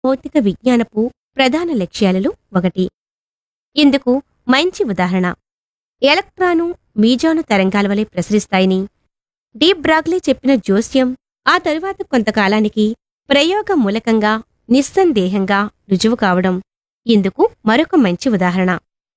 భౌతిక విజ్ఞానపు ప్రధాన లక్ష్యాలలో ఒకటి ఇందుకు మంచి ఉదాహరణ ఎలక్ట్రాను మీజాను తరంగాల వలె ప్రసరిస్తాయని డీప్ బ్రాగ్లీ చెప్పిన జోస్యం ఆ తరువాత కొంతకాలానికి ప్రయోగ మూలకంగా నిస్సందేహంగా రుజువు కావడం ఇందుకు మరొక మంచి ఉదాహరణ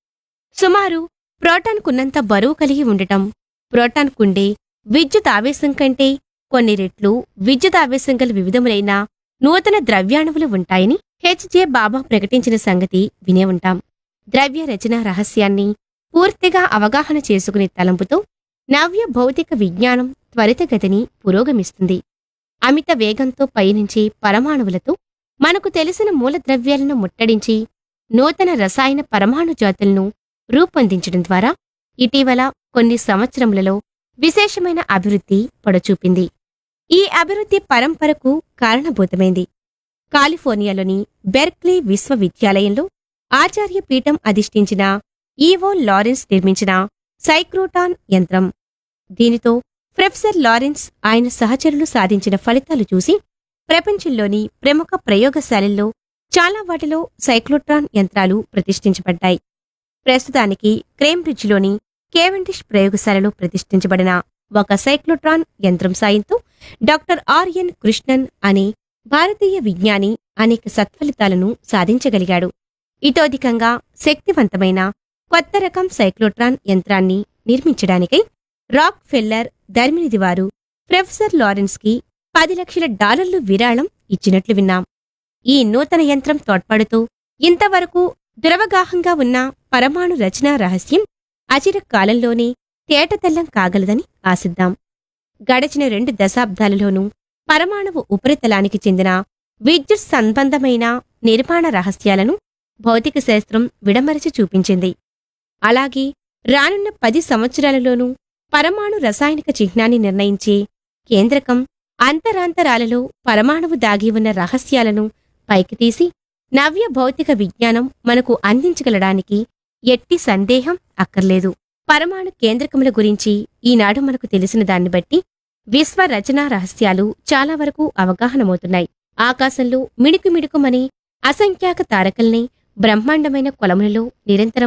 సుమారు ప్రోటాన్కున్నంత బరువు కలిగి ఉండటం ప్రోటాన్కుండే విద్యుత్ ఆవేశం కంటే కొన్ని రెట్లు విద్యుత్ ఆవేశం గల వివిధములైన నూతన ద్రవ్యాణువులు ఉంటాయని హెచ్జే బాబా ప్రకటించిన సంగతి వినే ఉంటాం ద్రవ్య రచన రహస్యాన్ని పూర్తిగా అవగాహన చేసుకునే తలంపుతో నవ్య భౌతిక విజ్ఞానం త్వరితగతిని పురోగమిస్తుంది అమిత వేగంతో పయనించే పరమాణువులతో మనకు తెలిసిన మూలద్రవ్యాలను ముట్టడించి నూతన రసాయన పరమాణు జాతులను రూపొందించడం ద్వారా ఇటీవల కొన్ని సంవత్సరములలో విశేషమైన అభివృద్ధి పొడచూపింది ఈ అభివృద్ధి పరంపరకు కారణభూతమైంది కాలిఫోర్నియాలోని బెర్క్లీ విశ్వవిద్యాలయంలో ఆచార్య పీఠం అధిష్ఠించిన ఈవో లారెన్స్ నిర్మించిన సైక్రోటాన్ యంత్రం దీనితో ప్రొఫెసర్ లారెన్స్ ఆయన సహచరులు సాధించిన ఫలితాలు చూసి ప్రపంచంలోని ప్రముఖ ప్రయోగశాలల్లో చాలా వాటిలో సైక్లోట్రాన్ యంత్రాలు ప్రతిష్ఠించబడ్డాయి ప్రస్తుతానికి క్రేంబ్రిడ్జ్లోని కేవెండిష్ ప్రయోగశాలలో ప్రతిష్ఠించబడిన ఒక సైక్లోట్రాన్ యంత్రం సాయంతో డాక్టర్ ఆర్ఎన్ కృష్ణన్ అనే భారతీయ విజ్ఞాని అనేక సత్ఫలితాలను సాధించగలిగాడు ఇతోధికంగా శక్తివంతమైన కొత్త రకం సైక్లోట్రాన్ యంత్రాన్ని నిర్మించడానికై రాక్ ఫెల్లర్ ధర్మినిధి వారు ప్రొఫెసర్ లారెన్స్కి పది లక్షల డాలర్లు విరాళం ఇచ్చినట్లు విన్నాం ఈ నూతన యంత్రం తోడ్పాటుతో ఇంతవరకు దురవగాహంగా ఉన్న పరమాణు రచనా రహస్యం అచిర కాలంలోనే తేటతెల్లం కాగలదని ఆశిద్దాం గడచిన రెండు దశాబ్దాలలోనూ పరమాణువు ఉపరితలానికి చెందిన విద్యుత్ సంబంధమైన నిర్మాణ రహస్యాలను భౌతిక శాస్త్రం విడమరచి చూపించింది అలాగే రానున్న పది సంవత్సరాలలోనూ పరమాణు రసాయనిక చిహ్నాన్ని నిర్ణయించే కేంద్రకం అంతరాంతరాలలో పరమాణువు దాగి ఉన్న రహస్యాలను పైకితీసి నవ్య భౌతిక విజ్ఞానం మనకు అందించగలడానికి ఎట్టి సందేహం అక్కర్లేదు పరమాణు కేంద్రకముల గురించి ఈనాడు మనకు తెలిసిన దాన్ని బట్టి విశ్వ రచనా రహస్యాలు చాలా వరకు అవగాహనమవుతున్నాయి ఆకాశంలో మిణుకు మిణుకుమని అసంఖ్యాక తారకల్ని బ్రహ్మాండమైన కొలములలో నిరంతరం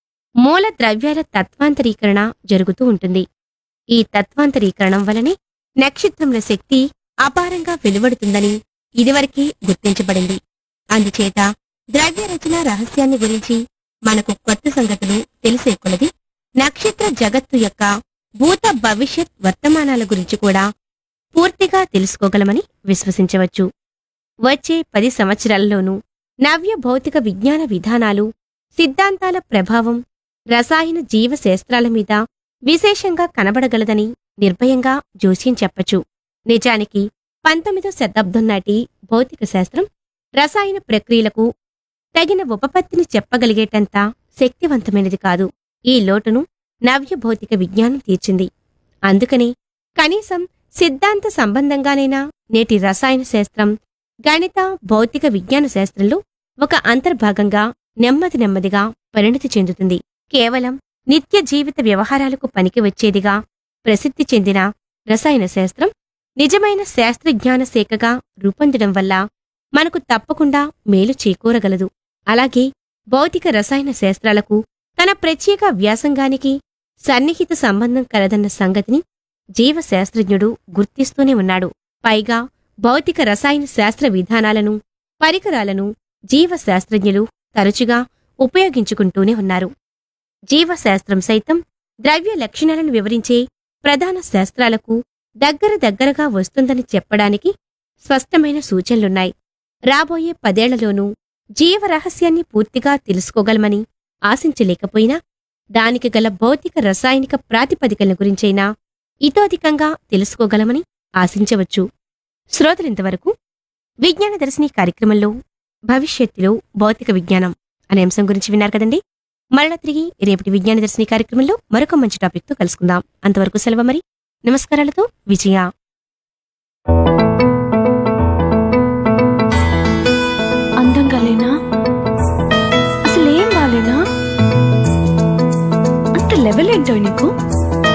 మూల ద్రవ్యాల తత్వాంతరీకరణ జరుగుతూ ఉంటుంది ఈ తత్వాంతరీకరణం వలనే నక్షత్రముల శక్తి అపారంగా వెలువడుతుందని ఇదివరకే గుర్తించబడింది అందుచేత ద్రవ్య రచన రహస్యాన్ని గురించి మనకు కొత్త సంగతులు తెలిసే కొలది నక్షత్ర జగత్తు యొక్క భూత భవిష్యత్ వర్తమానాల గురించి కూడా పూర్తిగా తెలుసుకోగలమని విశ్వసించవచ్చు వచ్చే పది సంవత్సరాలలోనూ నవ్య భౌతిక విజ్ఞాన విధానాలు సిద్ధాంతాల ప్రభావం రసాయన జీవశాస్త్రాల మీద విశేషంగా కనబడగలదని నిర్భయంగా జోస్యం చెప్పచ్చు నిజానికి పంతొమ్మిదో శతాబ్దం నాటి భౌతిక శాస్త్రం రసాయన ప్రక్రియలకు తగిన ఉపపత్తిని చెప్పగలిగేటంత శక్తివంతమైనది కాదు ఈ లోటును నవ్య భౌతిక విజ్ఞానం తీర్చింది అందుకని కనీసం సిద్ధాంత సంబంధంగానైనా నేటి రసాయన శాస్త్రం గణిత భౌతిక విజ్ఞాన శాస్త్రంలో ఒక అంతర్భాగంగా నెమ్మది నెమ్మదిగా పరిణతి చెందుతుంది కేవలం నిత్య జీవిత వ్యవహారాలకు పనికి వచ్చేదిగా ప్రసిద్ధి చెందిన రసాయన శాస్త్రం నిజమైన శాస్త్రజ్ఞాన శాఖగా రూపొందడం వల్ల మనకు తప్పకుండా మేలు చేకూరగలదు అలాగే భౌతిక రసాయన శాస్త్రాలకు తన ప్రత్యేక వ్యాసంగానికి సన్నిహిత సంబంధం కలదన్న సంగతిని జీవశాస్త్రజ్ఞుడు గుర్తిస్తూనే ఉన్నాడు పైగా భౌతిక రసాయన శాస్త్ర విధానాలను పరికరాలను జీవశాస్త్రజ్ఞులు తరచుగా ఉపయోగించుకుంటూనే ఉన్నారు జీవశాస్త్రం సైతం ద్రవ్య లక్షణాలను వివరించే ప్రధాన శాస్త్రాలకు దగ్గర దగ్గరగా వస్తుందని చెప్పడానికి స్పష్టమైన సూచనలున్నాయి రాబోయే పదేళ్లలోనూ జీవరహస్యాన్ని పూర్తిగా తెలుసుకోగలమని ఆశించలేకపోయినా దానికి గల భౌతిక రసాయనిక ప్రాతిపదికల గురించైనా ఇతోధికంగా తెలుసుకోగలమని ఆశించవచ్చు శ్రోతలింతవరకు విజ్ఞాన దర్శిని కార్యక్రమంలో భవిష్యత్తులో భౌతిక విజ్ఞానం అనే అంశం గురించి విన్నారు కదండి మరలా తిరిగి రేపటి విజ్ఞాన దర్శిని కార్యక్రమంలో మరొక మంచి టాపిక్తో కలుసుకుందాం అంతవరకు సెలవు మరి నమస్కారాలతో విజయ అందంగా లేనా అసలు ఏం బాలేనా అంత లెవెల్ ఏంటో నీకు